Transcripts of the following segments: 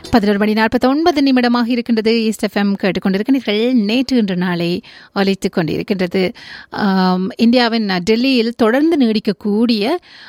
பதினோரு மணி நாற்பத்தி ஒன்பது நிமிடமாக இருக்கின்றது ஈஸ்ட் எஃப்எம் கேட்டுக்கொண்டிருக்கிறீர்கள் நேற்று இன்று நாளை ஒலித்துக் கொண்டிருக்கின்றது ஆம், இந்தியாவின் டெல்லியில் தொடர்ந்து நீடிக்கக்கூடிய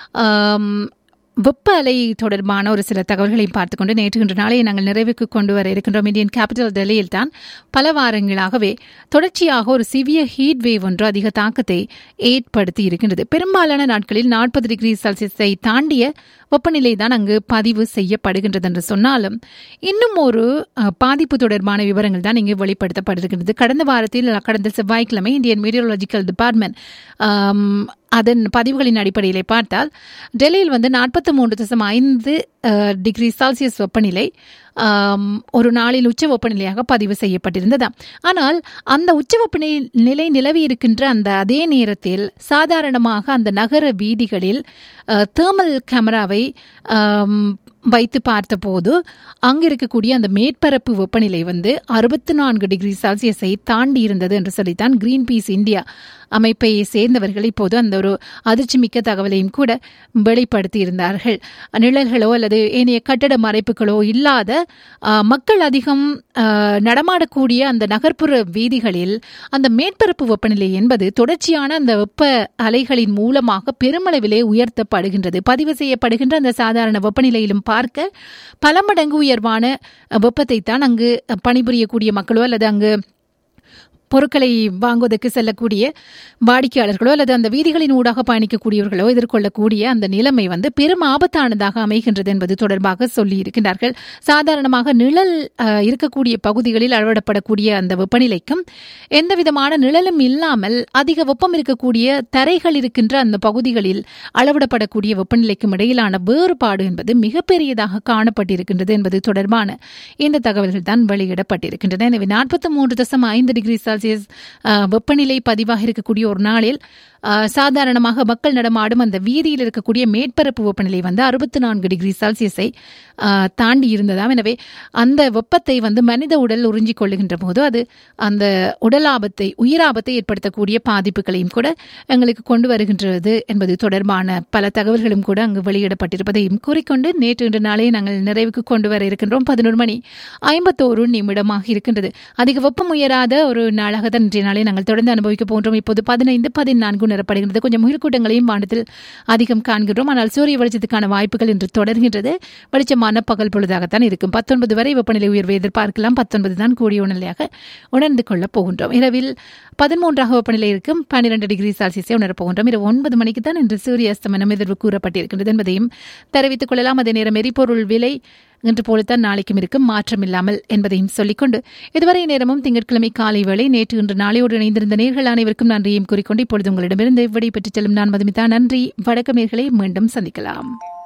ஆம், வெப்ப அலை தொடர்பான ஒரு சில தகவல்களையும் பார்த்துக்கொண்டு நேற்று இன்று நாளை நாங்கள் நிறைவுக்கு கொண்டு வர இருக்கின்றோம் இந்தியன் கேபிட்டல் டெல்லியில் தான் பல வாரங்களாகவே தொடர்ச்சியாக ஒரு சிவிய ஹீட் வேவ் ஒன்று அதிக தாக்கத்தை ஏற்படுத்தி இருக்கின்றது பெரும்பாலான நாட்களில் நாற்பது டிகிரி செல்சியஸை தாண்டிய வெப்பநிலை தான் அங்கு பதிவு செய்யப்படுகின்றது என்று சொன்னாலும் இன்னும் ஒரு அஹ், பாதிப்பு தொடர்பான விவரங்கள் தான் இங்கு வெளிப்படுத்தப்பட்டிருக்கின்றது கடந்த வாரத்தில் கடந்த செவ்வாய்க்கிழமை இந்தியன் மீடியோலஜிக்கல் டிபார்ட்மெண்ட் ஆம், அதன் பதிவுகளின் அடிப்படையிலே பார்த்தால் டெல்லியில் வந்து நாற்பத்தி மூன்று தசம் ஐந்து அஹ், டிகிரி செல்சியஸ் வெப்பநிலை ஆம், ஒரு நாளில் உச்ச வெப்பநிலையாக பதிவு செய்யப்பட்டிருந்ததாம் ஆனால் அந்த உச்ச வெப்பநிலை நிலை நிலவி இருக்கின்ற அந்த அதே நேரத்தில் சாதாரணமாக அந்த நகர வீதிகளில் தேர்மல் கேமராவை ஆம், வைத்து பார்த்தபோது அங்கு இருக்கக்கூடிய அந்த மேற்பரப்பு வெப்பநிலை வந்து அறுபத்தி நான்கு டிகிரி செல்சியஸை தாண்டி இருந்தது என்று சொல்லித்தான் கிரீன் பீஸ் இந்தியா அமைப்பை சேர்ந்தவர்கள் இப்போது அந்த ஒரு அதிர்ச்சிமிக்க தகவலையும் கூட வெளிப்படுத்தி இருந்தார்கள் நிழல்களோ அல்லது ஏனைய கட்டட மறைப்புகளோ இல்லாத ஆ, மக்கள் அதிகம் ஆ, நடமாடக்கூடிய அந்த நகர்ப்புற வீதிகளில் அந்த மேற்பரப்பு வெப்பநிலை என்பது தொடர்ச்சியான அந்த வெப்ப அலைகளின் மூலமாக பெருமளவிலே உயர்த்தப்படுகின்றது பதிவு செய்யப்படுகின்ற அந்த சாதாரண வெப்பநிலையிலும் பார்க்க பல மடங்கு உயர்வான வெப்பத்தை தான் அங்கு பணிபுரியக்கூடிய மக்களோ அல்லது அங்கு பொருட்களை வாங்குவதற்கு செல்லக்கூடிய வாடிக்கையாளர்களோ அல்லது அந்த வீதிகளின் ஊடாக பயணிக்கக்கூடியவர்களோ எதிர்கொள்ளக்கூடிய அந்த நிலைமை வந்து பெரும் ஆபத்தானதாக அமைகின்றது என்பது தொடர்பாக சொல்லி இருக்கின்றார்கள் சாதாரணமாக நிழல் அஹ், இருக்கக்கூடிய பகுதிகளில் அளவிடப்படக்கூடிய அந்த வெப்பநிலைக்கும் எந்த விதமான நிழலும் இல்லாமல் அதிக வெப்பம் இருக்கக்கூடிய தரைகள் இருக்கின்ற அந்த பகுதிகளில் அளவிடப்படக்கூடிய வெப்பநிலைக்கும் இடையிலான வேறுபாடு என்பது மிகப்பெரியதாக காணப்பட்டிருக்கின்றது என்பது தொடர்பான இந்த தகவல்கள் தான் வெளியிடப்பட்டிருக்கின்றன எனவே நாற்பத்தி மூன்று தசம் ஐந்து டிகிரி செல்சியஸ் அஹ், வெப்பநிலை பதிவாக இருக்கக்கூடிய ஒரு நாளில் அஹ், சாதாரணமாக மக்கள் நடமாடும் அந்த வீதியில் இருக்கக்கூடிய மேற்பரப்பு வெப்பநிலை வந்து அறுபத்தி நான்கு டிகிரி செல்சியஸை அஹ், தாண்டி இருந்ததாம் எனவே அந்த வெப்பத்தை வந்து மனித உடல் உறிஞ்சிக் கொள்ளுகின்ற போது அது அந்த உடல் ஆபத்தை உயிராபத்தை ஏற்படுத்தக்கூடிய பாதிப்புகளையும் கூட எங்களுக்கு கொண்டு வருகின்றது என்பது தொடர்பான பல தகவல்களும் கூட அங்கு வெளியிடப்பட்டிருப்பதையும் கூறிக்கொண்டு நேற்று இன்று நாளை நாங்கள் நிறைவுக்கு கொண்டு வர இருக்கின்றோம் பதினோரு மணி ஐம்பத்தோரு நிமிடமாக இருக்கின்றது அதிக வெப்பம் உயராத ஒரு நாளாக தான் இன்றைய நாளை நாங்கள் தொடர்ந்து அனுபவிக்க போன்றோம் இப்போது பதினைந்து பதினான்கு நிறப்படுகின்றது கொஞ்சம் முயற்கூட்டங்களையும் வானத்தில் அதிகம் காண்கின்றோம் ஆனால் சூரிய வெளிச்சத்துக்கான வாய்ப்புகள் இன்று தொடர்கின்றது வெளிச்சமான பகல் பொழுதாகத்தான் இருக்கும் பத்தொன்பது வரை வெப்பநிலை உயர்வை எதிர்பார்க்கலாம் பத்தொன்பது தான் கூடிய உணர்நிலையாக உணர்ந்து கொள்ளப் போகின்றோம் இரவில் பதிமூன்றாக வெப்பநிலை இருக்கும் பன்னிரண்டு டிகிரி செல்சியஸை உணரப் போகின்றோம் இரவு ஒன்பது மணிக்கு தான் இன்று சூரிய அஸ்தமனம் எதிர்வு கூறப்பட்டிருக்கின்றது என்பதையும் தெரிவித்துக் கொள்ளலாம் அதே நேரம் எரிபொருள் விலை இன்று போலத்தான் நாளைக்கும் இருக்கும் மாற்றம் இல்லாமல் என்பதையும் சொல்லிக்கொண்டு இதுவரை நேரமும் திங்கட்கிழமை காலை வேளை நேற்று இன்று நாளையோடு இணைந்திருந்த நேர்கள் அனைவருக்கும் நன்றியையும் கூறிக்கொண்டு இப்பொழுது உங்களிடமிருந்து விடை பெற்றுச் செல்லும் நான் மதுமிதா நன்றி வணக்கம் நேர்களை மீண்டும் சந்திக்கலாம்